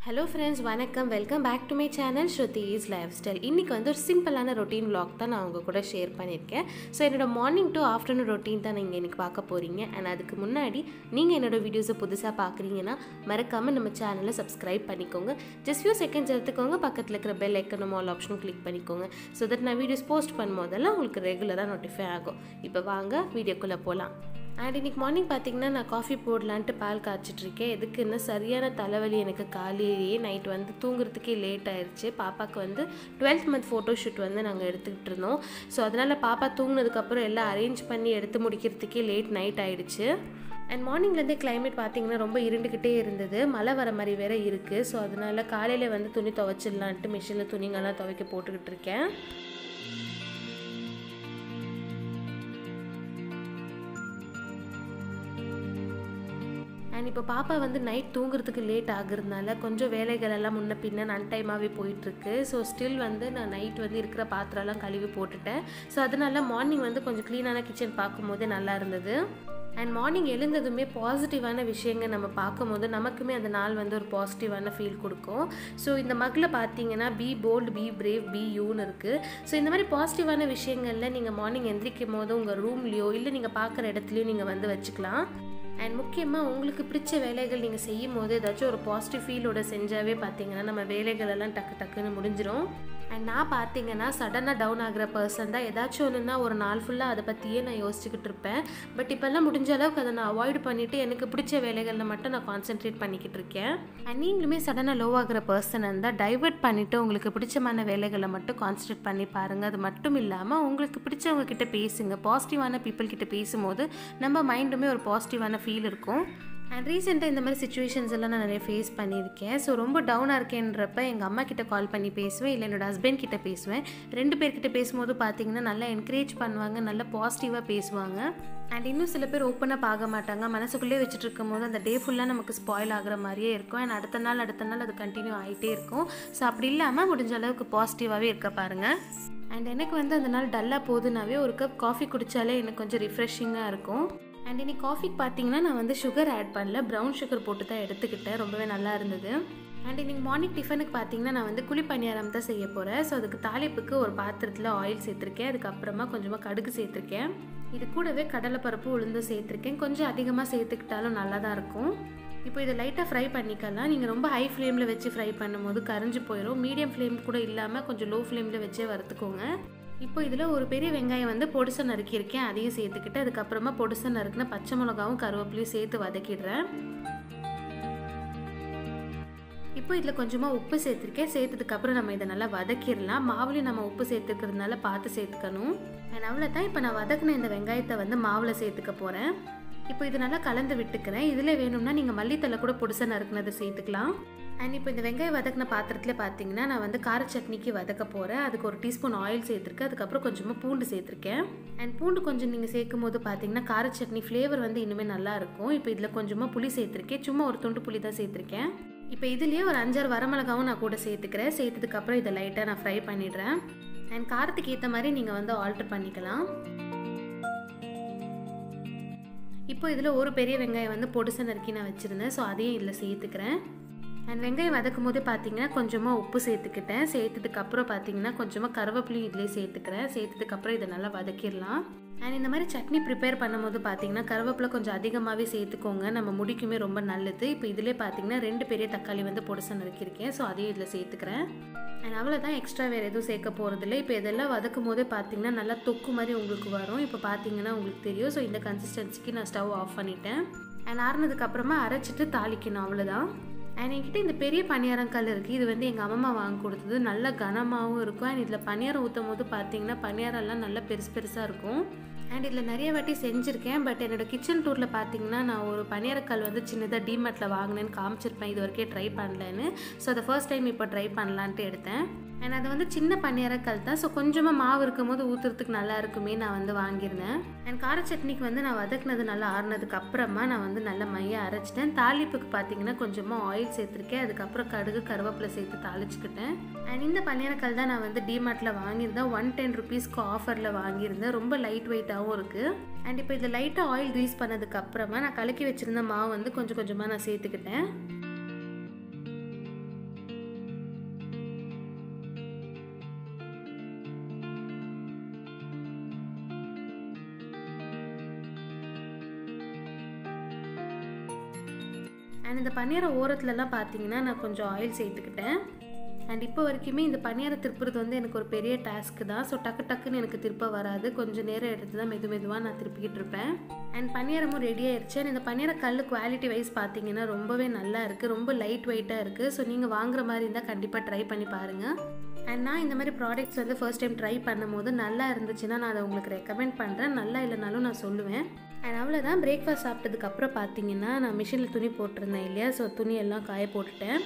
hello friends வணக்கம் welcome back to my channel Shruti is lifestyle இன்றைக்கி வந்து ஒரு சிம்பிளான ரொட்டீன் vlog தான் நான் உங்கள் கூட ஷேர் பண்ணியிருக்கேன் ஸோ என்னோட மார்னிங் டு ஆஃப்டர்நூன் ரொட்டீன் தான் நீங்கள் எனக்கு பார்க்க போகிறீங்க அண்ட் அதுக்கு முன்னாடி நீங்கள் என்னோட வீடியோஸை புதுசாக பார்க்குறீங்கன்னா மறக்காமல் நம்ம சேனலை சப்ஸ்கிரைப் பண்ணிக்கோங்க ஜஸ்ட் ஃபியூ செகண்ட்ஸ் எடுத்துக்கோங்க பக்கத்தில் இருக்கிற பெல் ஐக்கனும் ஆல் ஆப்ஷனும் கிளிக் பண்ணிக்கோங்க ஸோ தட் நான் வீடியோஸ் போஸ்ட் பண்ணும்போதெல்லாம் உங்களுக்கு ரெகுலராக நோட்டிஃபை ஆகும் இப்போ வாங்க வீடியோக்குள்ளே போகலாம் அண்ட் இன்னைக்கு மார்னிங் பார்த்தீங்கன்னா நான் காஃபி போடலான்ட்டு பால் காய்ச்சிட்ருக்கேன் எதுக்குன்னா சரியான தலைவலி எனக்கு காலையிலேயே நைட் வந்து தூங்குறதுக்கே லேட் ஆயிடுச்சு பாப்பாவுக்கு வந்து டுவெல்த் மந்த் ஃபோட்டோ ஷூட் வந்து நாங்கள் எடுத்துக்கிட்டு இருந்தோம் ஸோ அதனால் பாப்பா தூங்குனதுக்கப்புறம் எல்லாம் அரேஞ்ச் பண்ணி எடுத்து முடிக்கிறதுக்கே லேட் நைட் ஆயிடுச்சு அண்ட் மார்னிங்லேருந்தே கிளைமேட் பார்த்தீங்கன்னா ரொம்ப இருண்டுக்கிட்டே இருந்தது மழை வர மாதிரி வேற இருக்குது ஸோ அதனால காலையில் வந்து துணி துவைச்சிடலான்ட்டு மிஷினில் துணிங்கெல்லாம் துவைக்க போட்டுக்கிட்டு இருக்கேன் அண்ட் இப்போ பாப்பா வந்து நைட் தூங்குறதுக்கு லேட் ஆகுறதுனால கொஞ்சம் வேலைகள் எல்லாம் முன்ன பின்ன அன்டைமாகவே போயிட்டுருக்கு ஸோ ஸ்டில் வந்து நான் நைட் வந்து இருக்கிற பாத்திரம்லாம் கழுவி போட்டுட்டேன் ஸோ அதனால மார்னிங் வந்து கொஞ்சம் க்ளீனான கிச்சன் பார்க்கும்போது நல்லா இருந்தது அண்ட் மார்னிங் எழுந்ததுமே பாசிட்டிவான விஷயங்கள் நம்ம பார்க்கும்போது நமக்குமே அந்த நாள் வந்து ஒரு பாசிட்டிவான ஃபீல் கொடுக்கும் ஸோ இந்த மகில் பார்த்தீங்கன்னா be bold be brave be யூன்னு இருக்குது ஸோ இந்த மாதிரி பாசிட்டிவான விஷயங்களில் நீங்கள் மார்னிங் எந்திரிக்கும் போது உங்கள் ரூம்லேயோ இல்லை நீங்கள் பார்க்குற இடத்துலையோ நீங்கள் வந்து வச்சுக்கலாம் அண்ட் முக்கியமாக உங்களுக்கு பிடிச்ச வேலைகள் நீங்கள் செய்யும் போது ஏதாச்சும் ஒரு பாசிட்டிவ் ஃபீலோட செஞ்சாவே பார்த்தீங்கன்னா நம்ம வேலைகள் எல்லாம் டக்கு டக்குன்னு முடிஞ்சிடும் அண்ட் நான் பார்த்தீங்கன்னா சடனாக டவுன் ஆகிற பர்சன் தான் ஏதாச்சும் ஒன்றுனா ஒரு நாள் ஃபுல்லாக அதை பற்றியே நான் யோசிச்சுக்கிட்டு இருப்பேன் பட் இப்போல்லாம் முடிஞ்ச அளவுக்கு அதை நான் அவாய்ட் பண்ணிவிட்டு எனக்கு பிடிச்ச வேலைகளில் மட்டும் நான் கான்சென்ட்ரேட் பண்ணிக்கிட்டு இருக்கேன் அண்ட் நீங்களுமே சடனாக லோ ஆகிற பர்சன் இருந்தால் டைவர்ட் பண்ணிவிட்டு உங்களுக்கு பிடிச்சமான வேலைகளை மட்டும் கான்சன்ட்ரேட் பண்ணி பாருங்கள் அது மட்டும் இல்லாமல் உங்களுக்கு பிடிச்சவங்க கிட்ட பேசுங்க பாசிட்டிவான பீப்புள் கிட்ட பேசும்போது நம்ம மைண்டுமே ஒரு பாசிட்டிவான ஃபீல் இருக்கும் அண்ட் ரீசெண்டாக இந்த மாதிரி சுச்சுவேஷன்ஸ் எல்லாம் நான் நிறைய ஃபேஸ் பண்ணியிருக்கேன் ஸோ ரொம்ப டவுனாக இருக்கேன்றப்ப எங்கள் அம்மா கிட்ட கால் பண்ணி பேசுவேன் இல்லை என்னோட ஹஸ்பண்ட் கிட்ட பேசுவேன் ரெண்டு பேர்கிட்ட பேசும்போது பார்த்தீங்கன்னா நல்லா என்கரேஜ் பண்ணுவாங்க நல்லா பாசிட்டிவாக பேசுவாங்க அண்ட் இன்னும் சில பேர் ஓப்பனாக பார்க்க மாட்டாங்க மனசுக்குள்ளே வச்சுட்டு இருக்கும்போது அந்த டே ஃபுல்லாக நமக்கு ஸ்பாயில் ஆகிற மாதிரியே இருக்கும் அண்ட் அடுத்த நாள் அடுத்த நாள் அது கண்டினியூ ஆகிட்டே இருக்கும் ஸோ அப்படி இல்லாமல் முடிஞ்ச அளவுக்கு பாசிட்டிவாகவே இருக்க பாருங்கள் அண்ட் எனக்கு வந்து அந்த நாள் டல்லாக போகுதுனாவே ஒரு கப் காஃபி குடித்தாலே எனக்கு கொஞ்சம் ரிஃப்ரெஷிங்காக இருக்கும் அண்ட் இன்னைக்கு காஃபிக்கு பார்த்தீங்கன்னா நான் வந்து சுகர் ஆட் பண்ணல ப்ரௌன் சுகர் போட்டு தான் எடுத்துக்கிட்டேன் ரொம்பவே நல்லா இருந்தது அண்ட் இன்னைக்கு மார்னிங் டிஃபனுக்கு பார்த்தீங்கன்னா நான் வந்து குழி பணியாரம் தான் செய்ய போகிறேன் ஸோ அதுக்கு தாளிப்புக்கு ஒரு பாத்திரத்தில் ஆயில் சேர்த்துருக்கேன் அதுக்கப்புறமா கொஞ்சமாக கடுகு சேர்த்துருக்கேன் இது கூடவே கடலைப்பருப்பு உளுந்து சேர்த்துருக்கேன் கொஞ்சம் அதிகமாக சேர்த்துக்கிட்டாலும் நல்லா தான் இருக்கும் இப்போ இதை லைட்டாக ஃப்ரை பண்ணிக்கலாம் நீங்கள் ரொம்ப ஹை ஃப்ளேமில் வச்சு ஃப்ரை பண்ணும்போது கரைஞ்சி போயிடும் மீடியம் ஃப்ளேம் கூட இல்லாமல் கொஞ்சம் லோ ஃப்ளேமில் வச்சே வறுத்துக்கோங்க இப்போ இதில் ஒரு பெரிய வெங்காயம் வந்து பொடிசை நறுக்கியிருக்கேன் அதையும் சேர்த்துக்கிட்டு அதுக்கப்புறமா பொடிசை நறுக்குன பச்சை மிளகாவும் கருவேப்பிலையும் சேர்த்து வதக்கிடுறேன் இப்போ இதில் கொஞ்சமாக உப்பு சேர்த்துருக்கேன் சேர்த்ததுக்கப்புறம் நம்ம இதை நல்லா வதக்கிடலாம் மாவுலையும் நம்ம உப்பு சேர்த்துக்கிறதுனால பார்த்து சேர்த்துக்கணும் அண்ட் அவ்வளோதான் இப்போ நான் வதக்கின இந்த வெங்காயத்தை வந்து மாவில் சேர்த்துக்க போகிறேன் இப்போ இது நல்லா கலந்து விட்டுக்கிறேன் இதில் வேணும்னா நீங்கள் மல்லித்தலை கூட பொடிசை நறுக்குனதை சேர்த்துக்கலாம் அண்ட் இப்போ இந்த வெங்காயம் வதக்கின பாத்திரத்தில் பார்த்தீங்கன்னா நான் வந்து கார சட்னிக்கு வதக்க போகிறேன் அதுக்கு ஒரு டீஸ்பூன் ஆயில் சேர்த்துருக்கேன் அதுக்கப்புறம் கொஞ்சமாக பூண்டு சேர்த்துருக்கேன் அண்ட் பூண்டு கொஞ்சம் நீங்கள் சேர்க்கும் போது பார்த்தீங்கன்னா கார சட்னி ஃப்ளேவர் வந்து இனிமேல் நல்லா இருக்கும் இப்போ இதில் கொஞ்சமாக புளி சேர்த்துருக்கேன் சும்மா ஒரு துண்டு புளி தான் சேர்த்துருக்கேன் இப்போ இதுலேயே ஒரு அஞ்சாறு வரமிளகாவும் நான் கூட சேர்த்துக்கிறேன் சேர்த்ததுக்கப்புறம் இதை லைட்டாக நான் ஃப்ரை பண்ணிடுறேன் அண்ட் காரத்துக்கு ஏற்ற மாதிரி நீங்கள் வந்து ஆல்டர் பண்ணிக்கலாம் இப்போ இதில் ஒரு பெரிய வெங்காயம் வந்து பொடிசை நறுக்கி நான் வச்சுருந்தேன் ஸோ அதையும் இதில் சேர்த்துக்கிறேன் அண்ட் வெங்காயம் வதக்கும் போது பார்த்தீங்கன்னா கொஞ்சமாக உப்பு சேர்த்துக்கிட்டேன் சேர்த்ததுக்கப்புறம் பார்த்தீங்கன்னா கொஞ்சமாக கருவேப்பிலையும் இதிலே சேர்த்துக்கிறேன் சேர்த்ததுக்கப்புறம் இதை நல்லா வதக்கிடலாம் அண்ட் இந்த மாதிரி சட்னி ப்ரிப்பேர் பண்ணும்போது பார்த்தீங்கன்னா கருவேப்பிலை கொஞ்சம் அதிகமாகவே சேர்த்துக்கோங்க நம்ம முடிக்குமே ரொம்ப நல்லது இப்போ இதிலே பார்த்தீங்கன்னா ரெண்டு பெரிய தக்காளி வந்து பொடிசை நறுக்கியிருக்கேன் ஸோ அதையும் இதில் சேர்த்துக்கிறேன் அண்ட் அவ்வளோதான் எக்ஸ்ட்ரா வேறு எதுவும் சேர்க்க போகிறதில்ல இப்போ இதெல்லாம் வதக்கும் போதே பார்த்தீங்கன்னா நல்லா தொக்கு மாதிரி உங்களுக்கு வரும் இப்போ பார்த்தீங்கன்னா உங்களுக்கு தெரியும் ஸோ இந்த கன்சிஸ்டன்சிக்கு நான் ஸ்டவ் ஆஃப் பண்ணிட்டேன் அண்ட் ஆறுனதுக்கப்புறமா அரைச்சிட்டு தாளிக்கணும் அவ்வளோதான் அண்ட் என்கிட்ட இந்த பெரிய பணியாரம் கல் இருக்குது இது வந்து எங்கள் அம்மா வாங்கி கொடுத்தது நல்ல கனமாகவும் இருக்கும் அண்ட் இதில் பணியாரம் ஊற்றும் போது பார்த்தீங்கன்னா பணியாரம்லாம் நல்லா பெருசு பெருசாக இருக்கும் அண்ட் இதில் நிறைய வாட்டி செஞ்சுருக்கேன் பட் என்னோட கிச்சன் டூரில் பார்த்தீங்கன்னா நான் ஒரு பணியாரக்கல் வந்து சின்னதாக டிமார்ட்டில் வாங்கினேன்னு காமிச்சிருப்பேன் இது வரைக்கும் ட்ரை பண்ணலன்னு ஸோ அதை ஃபர்ஸ்ட் டைம் இப்போ ட்ரை பண்ணலான்ட்டு எடுத்தேன் அண்ட் அது வந்து சின்ன பணியாரக்கல் தான் ஸோ கொஞ்சமாக மாவு இருக்கும் போது ஊற்றுறதுக்கு நல்லா இருக்குமே நான் வந்து வாங்கியிருந்தேன் அண்ட் கார சட்னிக்கு வந்து நான் வதக்குனது நல்லா ஆறுனதுக்கு அப்புறமா நான் வந்து நல்லா மைய அரைச்சிட்டேன் தாளிப்புக்கு பார்த்தீங்கன்னா கொஞ்சமாக ஆயில் சேர்த்துருக்கேன் அதுக்கப்புறம் கடுகு கருவேப்பிலை சேர்த்து தாளிச்சுக்கிட்டேன் அண்ட் இந்த பணியாரக்கல் தான் நான் வந்து டிமார்ட்டில் வாங்கியிருந்தேன் ஒன் டென் ருபீஸ்க்கு ஆஃபரில் வாங்கியிருந்தேன் ரொம்ப லைட் வெயிட்டாகவும் இருக்குது அண்ட் இப்போ இதில் லைட்டாக ஆயில் க்ரீஸ் பண்ணதுக்கு அப்புறமா நான் கலக்கி வச்சுருந்த மாவு வந்து கொஞ்சம் கொஞ்சமாக நான் சேர்த்துக்கிட்டேன் அண்ட் இந்த பணியார ஓரத்துலலாம் பார்த்தீங்கன்னா நான் கொஞ்சம் ஆயில் சேர்த்துக்கிட்டேன் அண்ட் இப்போ வரைக்குமே இந்த பணியாரம் திருப்புறது வந்து எனக்கு ஒரு பெரிய டாஸ்க்கு தான் ஸோ டக்கு டக்குன்னு எனக்கு திருப்ப வராது கொஞ்சம் நேரம் எடுத்து தான் மெது மெதுவாக நான் திருப்பிக்கிட்டு இருப்பேன் அண்ட் பணியாரமும் ரெடி ஆயிடுச்சு அண்ட் இந்த பணியார கல் குவாலிட்டி வைஸ் பார்த்தீங்கன்னா ரொம்பவே நல்லா இருக்குது ரொம்ப லைட் வெயிட்டாக இருக்குது ஸோ நீங்கள் வாங்குற மாதிரி இருந்தால் கண்டிப்பாக ட்ரை பண்ணி பாருங்கள் அண்ட் நான் இந்த மாதிரி ப்ராடக்ட்ஸ் வந்து ஃபர்ஸ்ட் டைம் ட்ரை பண்ணும்போது நல்லா இருந்துச்சுன்னா நான் அதை உங்களுக்கு ரெக்கமெண்ட் பண்ணுறேன் நல்லா இல்லைனாலும் நான் சொல்லுவேன் அண்ட் அவ்வளோதான் பிரேக்ஃபாஸ்ட் சாப்பிட்டதுக்கப்புறம் பார்த்தீங்கன்னா நான் மிஷினில் துணி போட்டிருந்தேன் இல்லையா ஸோ துணி எல்லாம் காய போட்டுட்டேன்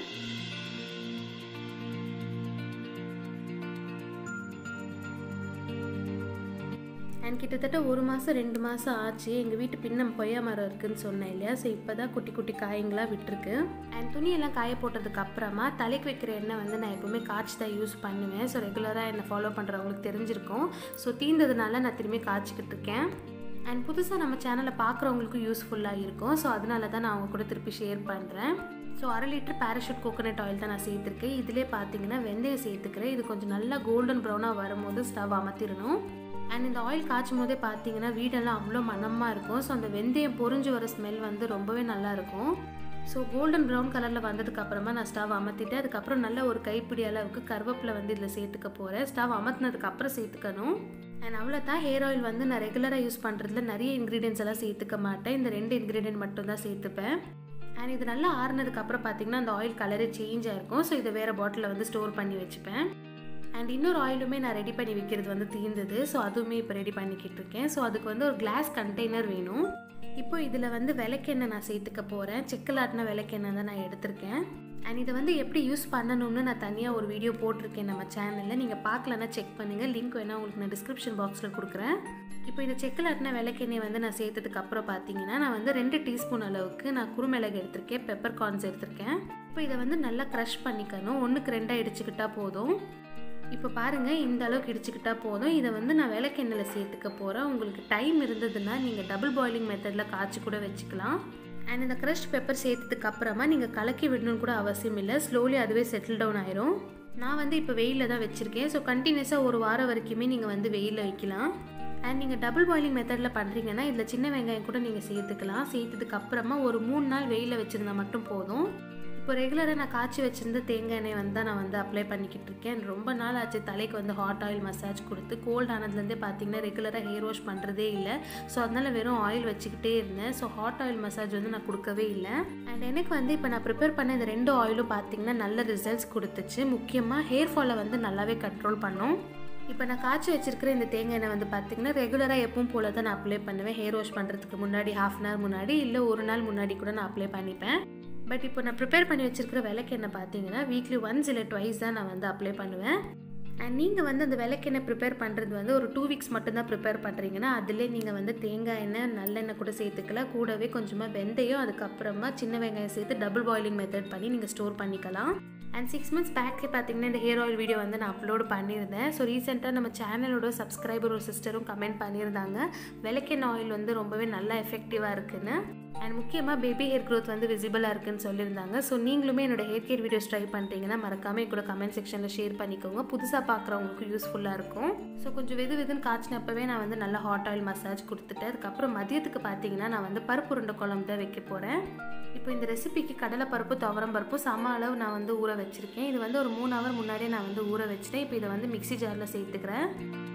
அண்ட் கிட்டத்தட்ட ஒரு மாதம் ரெண்டு மாதம் ஆச்சு எங்கள் வீட்டு பின்னம் கொய்யா மரம் இருக்குதுன்னு சொன்னேன் இல்லையா ஸோ இப்போ தான் குட்டி குட்டி காய்ங்களாக விட்டுருக்கு அண்ட் துணியெல்லாம் காய போட்டதுக்கு அப்புறமா தலைக்கு வைக்கிற எண்ணெய் வந்து நான் எப்போவுமே காய்ச்சி தான் யூஸ் பண்ணுவேன் ஸோ ரெகுலராக என்னை ஃபாலோ பண்ணுறவங்களுக்கு தெரிஞ்சிருக்கும் ஸோ தீர்ந்ததுனால நான் திரும்பி காய்ச்சிக்கிட்டு இருக்கேன் அண்ட் புதுசாக நம்ம சேனலை பார்க்குறவங்களுக்கும் யூஸ்ஃபுல்லாக இருக்கும் ஸோ அதனால தான் நான் அவங்க கூட திருப்பி ஷேர் பண்ணுறேன் ஸோ அரை லிட்டர் பேராஷூட் கோகோனட் ஆயில் தான் நான் சேர்த்துருக்கேன் இதிலே பார்த்தீங்கன்னா வெந்தயம் சேர்த்துக்கிறேன் இது கொஞ்சம் நல்லா கோல்டன் ப்ரௌனாக வரும்போது ஸ்டவ் அமர்த்திடணும் அண்ட் இந்த ஆயில் காய்ச்சும் போதே பார்த்தீங்கன்னா வீடெல்லாம் அவ்வளோ மனமாக இருக்கும் ஸோ அந்த வெந்தயம் பொறிஞ்சு வர ஸ்மெல் வந்து ரொம்பவே நல்லா இருக்கும் ஸோ கோல்டன் ப்ரௌன் கலரில் வந்ததுக்கு அப்புறமா நான் ஸ்டவ் அமர்த்திட்டு அதுக்கப்புறம் நல்ல ஒரு கைப்பிடி அளவுக்கு கருவேப்பிலை வந்து இதில் சேர்த்துக்க போகிறேன் ஸ்டவ் அமர்த்தினதுக்கு அப்புறம் சேர்த்துக்கணும் அண்ட் அவ்வளோதான் ஹேர் ஆயில் வந்து நான் ரெகுலராக யூஸ் பண்ணுறதுல நிறைய இன்க்ரீடியன்ஸ் எல்லாம் சேர்த்துக்க மாட்டேன் இந்த ரெண்டு இன்க்ரீடியன்ட் மட்டும் தான் சேர்த்துப்பேன் அண்ட் இது நல்லா ஆறுனதுக்கு அப்புறம் பார்த்தீங்கன்னா அந்த ஆயில் கலரே சேஞ்ச் ஆயிருக்கும் ஸோ இதை வேறு பாட்டிலில் வந்து ஸ்டோர் பண்ணி வச்சுப்பேன் அண்ட் இன்னொரு ஆயிலுமே நான் ரெடி பண்ணி வைக்கிறது வந்து தீர்ந்தது ஸோ அதுவுமே இப்போ ரெடி பண்ணிக்கிட்டு இருக்கேன் ஸோ அதுக்கு வந்து ஒரு கிளாஸ் கண்டெய்னர் வேணும் இப்போ இதில் வந்து விளக்கெண்ணெய் நான் சேர்த்துக்க போகிறேன் செக்கலாட்டின விளக்கெண்ணெய் தான் நான் எடுத்திருக்கேன் அண்ட் இதை வந்து எப்படி யூஸ் பண்ணணும்னு நான் தனியாக ஒரு வீடியோ போட்டிருக்கேன் நம்ம சேனலில் நீங்கள் பார்க்கலன்னா செக் பண்ணுங்கள் லிங்க் வேணால் உங்களுக்கு நான் டிஸ்கிரிப்ஷன் பாக்ஸில் கொடுக்குறேன் இப்போ இந்த செக்கலாட்டின விளக்கெண்ணெய் வந்து நான் சேர்த்ததுக்கு அப்புறம் பார்த்தீங்கன்னா நான் வந்து ரெண்டு டீஸ்பூன் அளவுக்கு நான் குருமிளகு எடுத்திருக்கேன் பெப்பர் கார்ன்ஸ் எடுத்திருக்கேன் இப்போ இதை வந்து நல்லா க்ரஷ் பண்ணிக்கணும் ஒன்றுக்கு ரெண்டாக இடிச்சுக்கிட்டா போதும் இப்போ பாருங்கள் இந்த அளவுக்கு இடிச்சுக்கிட்டா போதும் இதை வந்து நான் விளக்கெண்ணெயில் சேர்த்துக்க போகிறேன் உங்களுக்கு டைம் இருந்ததுன்னா நீங்கள் டபுள் பாயிலிங் மெத்தடில் காய்ச்சி கூட வச்சுக்கலாம் அண்ட் இந்த க்ரஷ்ட் பெப்பர் சேர்த்ததுக்கு அப்புறமா நீங்கள் கலக்கி விடணும்னு கூட அவசியம் இல்லை ஸ்லோலி அதுவே செட்டில் டவுன் ஆயிரும் நான் வந்து இப்போ வெயிலில் தான் வச்சுருக்கேன் ஸோ கண்டினியூஸாக ஒரு வாரம் வரைக்குமே நீங்கள் வந்து வெயிலில் வைக்கலாம் அண்ட் நீங்கள் டபுள் பாயிலிங் மெத்தடில் பண்ணுறீங்கன்னா இதில் சின்ன வெங்காயம் கூட நீங்கள் சேர்த்துக்கலாம் சேர்த்ததுக்கு அப்புறமா ஒரு மூணு நாள் வெயிலில் வச்சுருந்தா மட்டும் போதும் இப்போ ரெகுலராக நான் காய்ச்சி வச்சிருந்த தேங்காய் எண்ணெய் வந்து தான் நான் வந்து அப்ளை பண்ணிக்கிட்டு இருக்கேன் ரொம்ப நாள் ஆச்சு தலைக்கு வந்து ஹாட் ஆயில் மசாஜ் கொடுத்து கோல்ட் ஆனதுலேருந்தே பார்த்தீங்கன்னா ரெகுலராக ஹேர் வாஷ் பண்ணுறதே இல்லை ஸோ அதனால் வெறும் ஆயில் வச்சுக்கிட்டே இருந்தேன் ஸோ ஹாட் ஆயில் மசாஜ் வந்து நான் கொடுக்கவே இல்லை அண்ட் எனக்கு வந்து இப்போ நான் ப்ரிப்பேர் பண்ண இந்த ரெண்டு ஆயிலும் பார்த்தீங்கன்னா நல்ல ரிசல்ட்ஸ் கொடுத்துச்சு முக்கியமாக ஹேர் ஃபாலை வந்து நல்லாவே கண்ட்ரோல் பண்ணும் இப்போ நான் காய்ச்சி வச்சிருக்கிற இந்த தேங்காய் எண்ணெய் வந்து பார்த்தீங்கன்னா ரெகுலராக எப்பவும் போல தான் நான் அப்ளை பண்ணுவேன் ஹேர் வாஷ் பண்ணுறதுக்கு முன்னாடி ஹாஃப் அன் ஹவர் முன்னாடி இல்லை ஒரு நாள் முன்னாடி கூட நான் அப்ளை பண்ணிப்பேன் பட் இப்போ நான் ப்ரிப்பேர் பண்ணி வச்சிருக்கிற விளக்கெண்ணெய் பார்த்தீங்கன்னா வீக்லி ஒன்ஸ் இல்லை ட்வைஸ் தான் நான் வந்து அப்ளை பண்ணுவேன் அண்ட் நீங்கள் வந்து அந்த விளக்கெண்ணெய் ப்ரிப்பேர் பண்ணுறது வந்து ஒரு டூ வீக்ஸ் மட்டும்தான் ப்ரிப்பேர் பண்ணுறீங்கன்னா அதிலே நீங்கள் வந்து தேங்காய் எண்ணெய் நல்லெண்ணெய் கூட சேர்த்துக்கலாம் கூடவே கொஞ்சமாக வெந்தயம் அதுக்கப்புறமா சின்ன வெங்காயம் சேர்த்து டபுள் பாயிலிங் மெத்தட் பண்ணி நீங்கள் ஸ்டோர் பண்ணிக்கலாம் அண்ட் சிக்ஸ் மந்த்ஸ் பேக்கே பார்த்தீங்கன்னா இந்த ஹேர் ஆயில் வீடியோ வந்து நான் அப்லோட் பண்ணியிருந்தேன் ஸோ ரீசெண்டாக நம்ம சேனலோட சப்ஸ்கிரைபர் ஒரு சிஸ்டரும் கமெண்ட் பண்ணியிருந்தாங்க விளக்கெண்ணெய் ஆயில் வந்து ரொம்பவே நல்லா எஃபெக்டிவாக இருக்குன்னு அண்ட் முக்கியமாக பேபி ஹேர் க்ரோத் வந்து விசிபிளாக இருக்குன்னு சொல்லியிருந்தாங்க ஸோ நீங்களுமே என்னோட ஹேர் கேர் வீடியோஸ் ட்ரை பண்ணுறீங்கன்னா மறக்காமல் கூட கமெண்ட் செக்ஷனில் ஷேர் பண்ணிக்கோங்க புதுசாக பார்க்குறவங்களுக்கு யூஸ்ஃபுல்லாக இருக்கும் ஸோ கொஞ்சம் வெது வெதுன்னு காய்ச்சினப்பவே நான் வந்து நல்லா ஹாட் ஆயில் மசாஜ் கொடுத்துட்டு அதுக்கப்புறம் மதியத்துக்கு பார்த்தீங்கன்னா நான் வந்து பருப்பு உருண்டை குழம்பு தான் வைக்க போகிறேன் இப்போ இந்த ரெசிபிக்கு கடலை பருப்பு துவரம் பருப்பு சம அளவு நான் வந்து ஊற வச்சுருக்கேன் இது வந்து ஒரு மூணு ஹவர் முன்னாடியே நான் வந்து ஊற வச்சுட்டேன் இப்போ இதை வந்து மிக்சி ஜாரில் சேர்த்துக்கிறேன்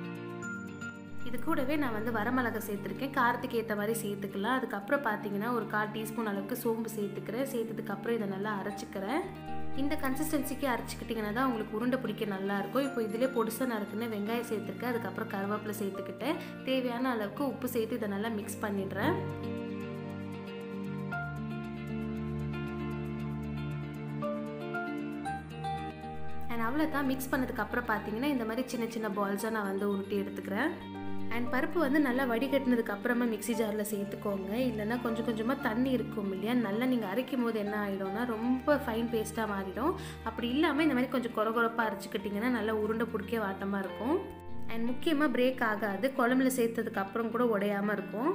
இது கூடவே நான் வந்து வரமிளகா சேர்த்துருக்கேன் காரத்துக்கு ஏற்ற மாதிரி சேர்த்துக்கலாம் அதுக்கப்புறம் பார்த்தீங்கன்னா ஒரு கால் டீஸ்பூன் அளவுக்கு சோம்பு சேர்த்துக்கிறேன் சேர்த்ததுக்கப்புறம் இதை நல்லா அரைச்சிக்கிறேன் இந்த கன்சிஸ்டன்சிக்கு அரைச்சிக்கிட்டிங்கன்னா தான் உங்களுக்கு உருண்டை பிடிக்க நல்லாயிருக்கும் இப்போ இதிலே பொடிசாக நறுக்குன்னு வெங்காயம் சேர்த்துருக்கேன் அதுக்கப்புறம் கருவேப்பிலை சேர்த்துக்கிட்டேன் தேவையான அளவுக்கு உப்பு சேர்த்து இதை நல்லா மிக்ஸ் பண்ணிடுறேன் அண்ட் அவ்வளோதான் மிக்ஸ் பண்ணதுக்கப்புறம் பார்த்தீங்கன்னா இந்த மாதிரி சின்ன சின்ன பால்ஸாக நான் வந்து உருட்டி எடுத்துக்கிறேன் அண்ட் பருப்பு வந்து நல்லா வடிகட்டினதுக்கு அப்புறமா மிக்சி ஜாரில் சேர்த்துக்கோங்க இல்லைன்னா கொஞ்சம் கொஞ்சமாக தண்ணி இருக்கும் இல்லையா நல்லா நீங்கள் அரைக்கும் போது என்ன ஆகிடும்னா ரொம்ப ஃபைன் பேஸ்ட்டாக மாறிடும் அப்படி இல்லாமல் இந்த மாதிரி கொஞ்சம் கொரகொரப்பாக அரைச்சிக்கிட்டிங்கன்னா நல்லா உருண்டை பிடிக்க வாட்டமாக இருக்கும் அண்ட் முக்கியமாக பிரேக் ஆகாது குழம்புல சேர்த்ததுக்கு அப்புறம் கூட உடையாமல் இருக்கும்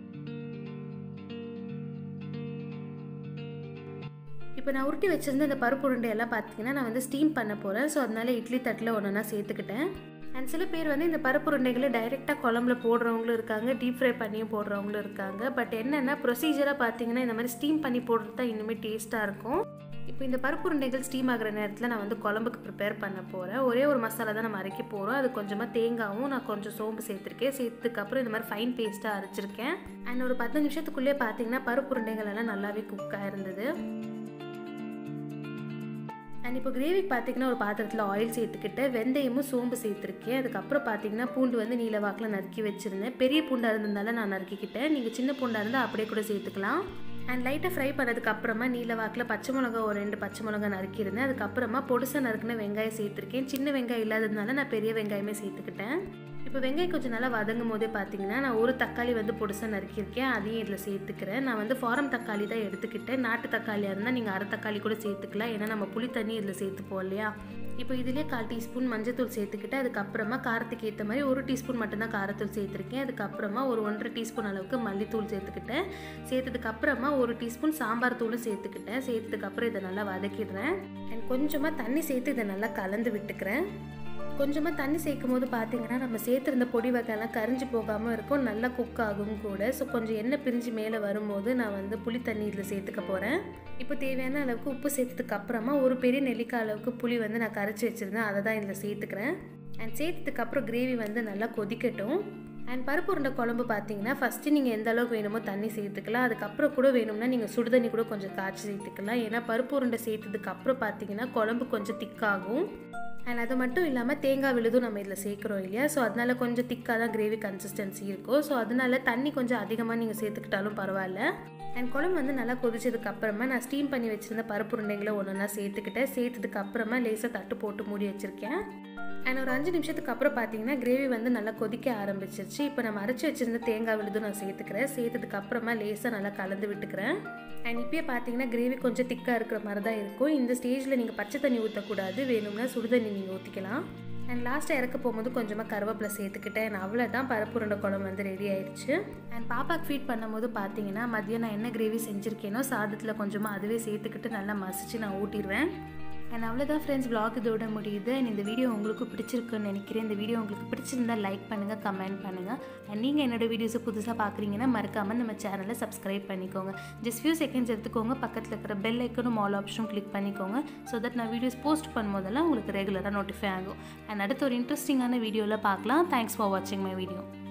இப்போ நான் உருட்டி வச்சுருந்த இந்த பருப்பு உருண்டை எல்லாம் பார்த்தீங்கன்னா நான் வந்து ஸ்டீம் பண்ண போகிறேன் ஸோ அதனால இட்லி தட்டில் ஒன்று ஒன்றா சேர்த்துக்கிட்டேன் அண்ட் சில பேர் வந்து இந்த பருப்பு உருண்டைகளை டைரெக்டாக குழம்புல போடுறவங்களும் இருக்காங்க டீப் ஃப்ரை பண்ணியும் போடுறவங்களும் இருக்காங்க பட் என்னென்னா ப்ரொசீஜராக பார்த்தீங்கன்னா இந்த மாதிரி ஸ்டீம் பண்ணி போடுறது தான் இன்னுமே டேஸ்ட்டாக இருக்கும் இப்போ இந்த பருப்பு உருண்டைகள் ஸ்டீம் ஆகிற நேரத்தில் நான் வந்து குழம்புக்கு ப்ரிப்பேர் பண்ண போகிறேன் ஒரே ஒரு மசாலா தான் நம்ம அரைக்க போகிறோம் அது கொஞ்சமாக தேங்காவும் நான் கொஞ்சம் சோம்பு சேர்த்துருக்கேன் சேர்த்துக்கப்புறம் இந்த மாதிரி ஃபைன் பேஸ்ட்டாக அரைச்சிருக்கேன் அண்ட் ஒரு பத்து நிமிஷத்துக்குள்ளேயே பார்த்தீங்கன்னா பருப்பு உருண்டைகள் எல்லாம் நல்லாவே குக் ஆயிருந்தது அண்ட் இப்போ கிரேவிக்கு பார்த்தீங்கன்னா ஒரு பாத்திரத்தில் ஆயில் சேர்த்துக்கிட்டு வெந்தயமும் சோம்பு சேர்த்துருக்கேன் அதுக்கப்புறம் பார்த்தீங்கன்னா பூண்டு வந்து நீல வாக்கில் நறுக்கி வச்சுருந்தேன் பெரிய பூண்டாக இருந்ததுனால நான் நறுக்கிக்கிட்டேன் நீங்கள் சின்ன பூண்டாக இருந்தால் அப்படியே கூட சேர்த்துக்கலாம் அண்ட் லைட்டாக ஃப்ரை பண்ணதுக்கு அப்புறமா நீல வாக்கில் பச்சை மிளகா ஒரு ரெண்டு பச்சை மிளகா நறுக்கியிருந்தேன் அதுக்கப்புறமா பொடுசா நறுக்கின வெங்காயம் சேர்த்துருக்கேன் சின்ன வெங்காயம் இல்லாததுனால நான் பெரிய வெங்காயமே சேர்த்துக்கிட்டேன் இப்போ வெங்காயம் கொஞ்சம் நல்லா வதங்கும் போதே பார்த்தீங்கன்னா நான் ஒரு தக்காளி வந்து பொடுசாக நறுக்கியிருக்கேன் அதையும் இதில் சேர்த்துக்கிறேன் நான் வந்து ஃபாரம் தக்காளி தான் எடுத்துக்கிட்டேன் நாட்டு தக்காளியாக இருந்தால் நீங்கள் அரை தக்காளி கூட சேர்த்துக்கலாம் ஏன்னா நம்ம புளி தண்ணி இதில் சேர்த்துப்போம் இல்லையா இப்போ இதிலே கால் டீஸ்பூன் மஞ்சத்தூள் சேர்த்துக்கிட்டு அதுக்கப்புறமா காரத்துக்கு ஏற்ற மாதிரி ஒரு டீஸ்பூன் மட்டும்தான் காரத்தூள் சேர்த்துருக்கேன் அதுக்கப்புறமா ஒரு ஒன்றரை டீஸ்பூன் அளவுக்கு மல்லித்தூள் சேர்த்துக்கிட்டேன் சேர்த்ததுக்கப்புறமா ஒரு டீஸ்பூன் சாம்பார் தூளும் சேர்த்துக்கிட்டேன் சேர்த்ததுக்கப்புறம் இதை நல்லா வதக்கிடுறேன் அண்ட் கொஞ்சமாக தண்ணி சேர்த்து இதை நல்லா கலந்து விட்டுக்கிறேன் கொஞ்சமாக தண்ணி சேர்க்கும் போது பார்த்தீங்கன்னா நம்ம சேர்த்துருந்த பொடி வகையெல்லாம் கரிஞ்சு போகாமல் இருக்கும் நல்லா குக் ஆகும் கூட ஸோ கொஞ்சம் எண்ணெய் பிரிஞ்சு மேலே வரும்போது நான் வந்து புளி தண்ணி இதில் சேர்த்துக்க போகிறேன் இப்போ தேவையான அளவுக்கு உப்பு சேர்த்ததுக்கு அப்புறமா ஒரு பெரிய நெல்லிக்காய் அளவுக்கு புளி வந்து நான் கரைச்சி வச்சுருந்தேன் அதை தான் இதில் சேர்த்துக்கிறேன் அண்ட் சேர்த்ததுக்கப்புறம் கிரேவி வந்து நல்லா கொதிக்கட்டும் அண்ட் பருப்பு உருண்டை குழம்பு பார்த்தீங்கன்னா ஃபஸ்ட்டு நீங்கள் எந்த அளவுக்கு வேணுமோ தண்ணி சேர்த்துக்கலாம் அதுக்கப்புறம் கூட வேணும்னா நீங்கள் சுடுதண்ணி கூட கொஞ்சம் காய்ச்சி சேர்த்துக்கலாம் ஏன்னா பருப்பு உருண்டை சேர்த்ததுக்கு அப்புறம் பார்த்தீங்கன்னா குழம்பு கொஞ்சம் திக்காகும் அண்ட் அது மட்டும் இல்லாமல் தேங்காய் விழுதும் நம்ம இதில் சேர்க்குறோம் இல்லையா ஸோ அதனால கொஞ்சம் திக்காக தான் கிரேவி கன்சிஸ்டன்சி இருக்கும் ஸோ அதனால தண்ணி கொஞ்சம் அதிகமாக நீங்கள் சேர்த்துக்கிட்டாலும் பரவாயில்ல அண்ட் குழம்பு வந்து நல்லா கொதிச்சதுக்கு அப்புறமா நான் ஸ்டீம் பண்ணி வச்சுருந்த பருப்பு உருண்டைகளை ஒன்று ஒன்றா சேர்த்துக்கிட்டேன் சேர்த்ததுக்கு அப்புறமா லேசாக தட்டு போட்டு மூடி வச்சுருக்கேன் அண்ட் ஒரு அஞ்சு நிமிஷத்துக்கு அப்புறம் பார்த்தீங்கன்னா கிரேவி வந்து நல்லா கொதிக்க ஆரம்பிச்சிருச்சு இப்போ நம்ம அரைச்சி வச்சிருந்த தேங்காய் விழுதும் நான் சேர்த்துக்கிறேன் சேர்த்ததுக்கு அப்புறமா லேசாக நல்லா கலந்து விட்டுக்கிறேன் அண்ட் இப்போயே பார்த்தீங்கன்னா கிரேவி கொஞ்சம் திக்காக இருக்கிற மாதிரி தான் இருக்கும் இந்த ஸ்டேஜில் நீங்கள் பச்சை தண்ணி ஊற்றக்கூடாது வேணும்னா சுடுதண்ணி நீங்கள் ஊற்றிக்கலாம் அண்ட் லாஸ்ட்டாக இறக்க போகும்போது கொஞ்சமாக கருவேப்பிலை சேர்த்துக்கிட்டேன் அண்ட் அவ்வளோதான் பருப்பு உருண்டை குழம்பு வந்து ரெடி ஆயிடுச்சு அண்ட் பாப்பாக்கு ஃபீட் பண்ணும்போது பார்த்தீங்கன்னா மதியம் நான் என்ன கிரேவி செஞ்சுருக்கேனோ சாதத்தில் கொஞ்சமாக அதுவே சேர்த்துக்கிட்டு நல்லா மசிச்சு நான் ஊட்டிடுவேன் அண்ட் அவ்வளோதான் ஃப்ரெண்ட்ஸ் vlog இதோட முடியுது அண்ட் இந்த வீடியோ உங்களுக்கு பிடிச்சிருக்குன்னு நினைக்கிறேன் இந்த வீடியோ உங்களுக்கு பிடிச்சிருந்தா லைக் பண்ணுங்கள் கமெண்ட் பண்ணுங்கள் அண்ட் நீங்கள் என்னோட வீடியோஸை புதுசாக பார்க்குறீங்கன்னா மறக்காமல் நம்ம சேனலை சப்ஸ்கிரைப் பண்ணிக்கோங்க ஜஸ்ட் ஃபியூ செகண்ட்ஸ் எடுத்துக்கோங்க பக்கத்தில் இருக்கிற பெல் ஐக்கனும் ஆல் ஆப்ஷனும் கிளிக் பண்ணிக்கோங்க ஸோ தட் நான் வீடியோஸ் போஸ்ட் பண்ணும்போதெல்லாம் உங்களுக்கு ரெகுலராக நோட்டிஃபை ஆகும் அண்ட் அடுத்த ஒரு இன்ட்ரெஸ்டிங்கான வீடியோவில் பார்க்கலாம் தேங்க்ஸ் ஃபார் வாட்சிங் மை வீடியோ